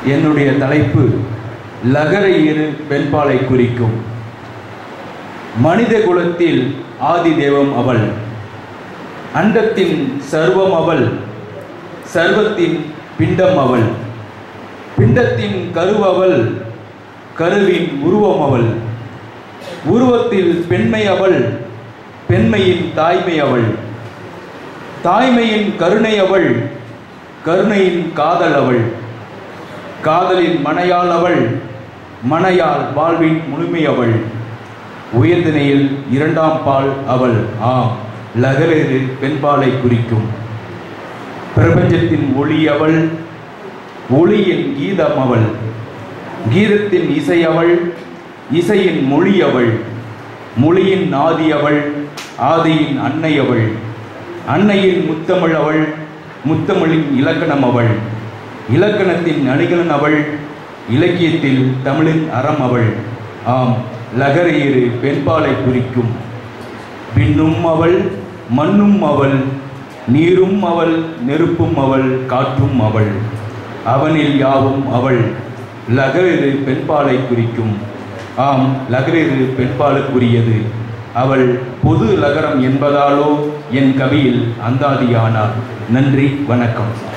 என்னுடைய தலைப்பு லகர இரு பெண்பாலை குறிக்கும் மனித குலத்தில் ஆதி தெய்வம் அவள் அண்டத்தின் சர்வம் அவள் சர்வத்தின் பிண்டம் அவள் பிண்டத்தின் கருவவள் கருவின் உருவம் அவள் உருவத்தில் பெண்மை அவள் பெண்மையின் தாய்மை அவள் தாய்மையின் கருணை அவள் கருணையின் காதல் அவள் காதலின் மனையாள் அவள் மனையாள் வாழ்வின் முழுமை அவள் உயர்தினையில் இரண்டாம் பால் அவள் ஆம் லகரேறு பெண்பாலை குறிக்கும் பிரபஞ்சத்தின் ஒளி அவள் ஒளியின் கீதம் அவள் கீதத்தின் இசை அவள் இசையின் மொழி அவள் மொழியின் ஆதி அவள் ஆதியின் அன்னை அவள் அன்னையின் முத்தமிழ் அவள் முத்தமிழின் இலக்கணம் அவள் இலக்கணத்தின் அணிகலன் அவள் இலக்கியத்தில் தமிழின் அறம் அவள் ஆம் லகரையீறு பெண்பாலை குறிக்கும் பின்னும் அவள் மண்ணும் அவள் நீரும் அவள் நெருப்பும் அவள் காற்றும் அவள் அவனில் யாவும் அவள் லகரிரு பெண்பாலை குறிக்கும் ஆம் லகரிரு பெண்பாலுக்குரியது அவள் பொது லகரம் என்பதாலோ என் கவியில் அந்தாதியானார் நன்றி வணக்கம்